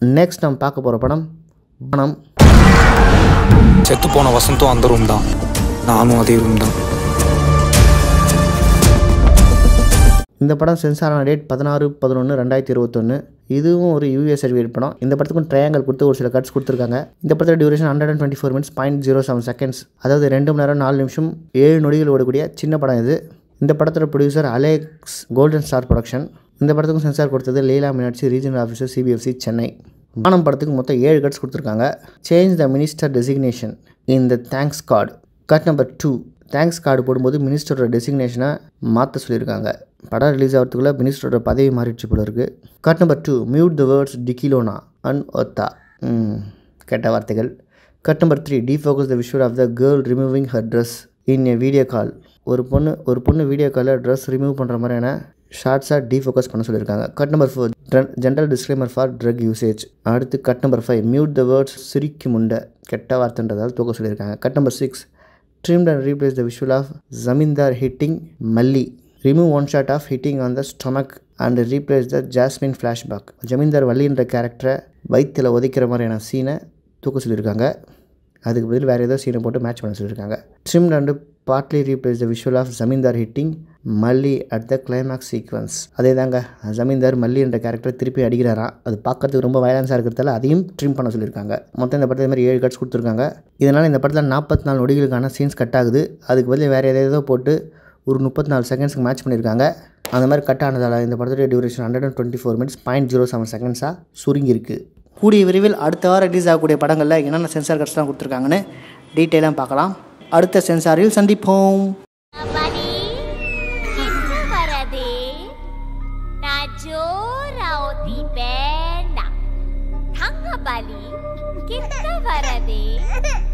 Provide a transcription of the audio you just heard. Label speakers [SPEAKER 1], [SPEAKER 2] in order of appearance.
[SPEAKER 1] Next நம்ம பார்க்க போகிற படம் பணம்
[SPEAKER 2] செத்து போன வசந்தும் அந்த ரூம் தான் நானும் அதே ரூம் தான்
[SPEAKER 1] இந்த படம் சென்சார் ஆன டேட் பதினாறு பதினொன்று ரெண்டாயிரத்தி இருபத்தொன்று இதுவும் ஒரு யூஎஸ் சர்டிஃபிகேட் படம் இந்த படத்துக்கும் ட்ரையாங்கல் கொடுத்து ஒரு சில கட்ஸ் கொடுத்துருக்காங்க இந்த படத்தோட duration hundred and twenty four minutes point zero seven seconds அதாவது ரெண்டு மணி நேரம் நாலு நிமிஷம் ஏழு நொடிகள் ஓடக்கூடிய சின்ன படம் இது இந்த படத்தோட producer Alex Golden Star production இந்த படத்துக்கும் சென்சார் கொடுத்தது Leela Meenakshi regional officer CBFC Chennai Vaanam படத்துக்கு மொத்தம் ஏழு கட்ஸ் கொடுத்துருக்காங்க change the minister designation in the thanks card cut number two thanks card போடும்போது மினிஸ்டரோட டெசிக்னேஷனை மாற்ற சொல்லியிருக்காங்க படம் ரிலீஸ் ஆகிறதுக்குள்ள மினிஸ்டரோட பதவி மாறிடுச்சு போல இருக்கு cut number two mute the words Dikkiloona அன் ஒத்தா கெட்ட வார்த்தைகள் cut number three defocus the visual of the girl removing her dress in a video call ஒரு பொண்ணு ஒரு பொண்ணு வீடியோ காலில் ட்ரெஸ் ரிமூவ் பண்ணுற மாதிரியான ஷார்ட்ஸாக டீஃபோக்கஸ் பண்ண சொல்லியிருக்காங்க cut number four general disclaimer for drug usage அடுத்து cut number five mute the words சிரிக்கு முண்டை கெட்ட வார்த்தைன்றதால் தூக்க சொல்லியிருக்காங்க cut number six trimmed and replaced the visual of Zamindar hitting Malli. Remove one shot of hitting on the stomach and replace the Jasmine flashback. ஜமீன்தார் வள்ளின்ற கேரக்டரை வயிற்றில் உதைக்கிற மாதிரியான சீனை தூக்க சொல்லியிருக்காங்க அதுக்கு பதில் வேறு ஏதோ சீனை போட்டு மேட்ச் பண்ண சொல்லியிருக்காங்க trimmed and partly replace the visual of ஜமீன்தார் hitting Malli at the climax sequence அதே தாங்க ஜமீன்தார் மல்லி என்ற கேரக்டர் திருப்பி அடிக்கிறாராம் அது பார்க்கறதுக்கு ரொம்ப வயலன்ஸாக இருக்கிறதால அதையும் ட்ரிம் பண்ண சொல்லியிருக்காங்க மொத்தம் இந்த படத்தில் மாதிரி ஏழு கட்ஸ் கொடுத்துருக்காங்க இதனால் இந்த படத்தில் நாற்பத்தி நாலு நொடிகளுக்கான சீன்ஸ் கட் ஆகுது அதுக்கு பதில் வேறு ஏதேதோ போட்டு ஒரு முப்பத்தி நாலு செகண்ட்ஸ்க்கு மேட்ச் பண்ணியிருக்காங்க அந்த மாதிரி கட் ஆனதால் இந்த படத்துடைய duration hundred and twenty four minutes point zero seven செகண்ட்ஸாக சுருங்கியிருக்கு கூடிய விரைவில் அடுத்த வாரம் ரிலீஸ் ஆகக்கூடிய படங்களில் என்னென்ன சென்சார் கட்ஸ்லாம் கொடுத்துருக்காங்கன்னு டீட்டெயிலாக பார்க்கலாம் அடுத்த சென்சாரில் சந்திப்போம்
[SPEAKER 3] Abadi, kita varade. Najora oti pena. Thanga bali, kita varade.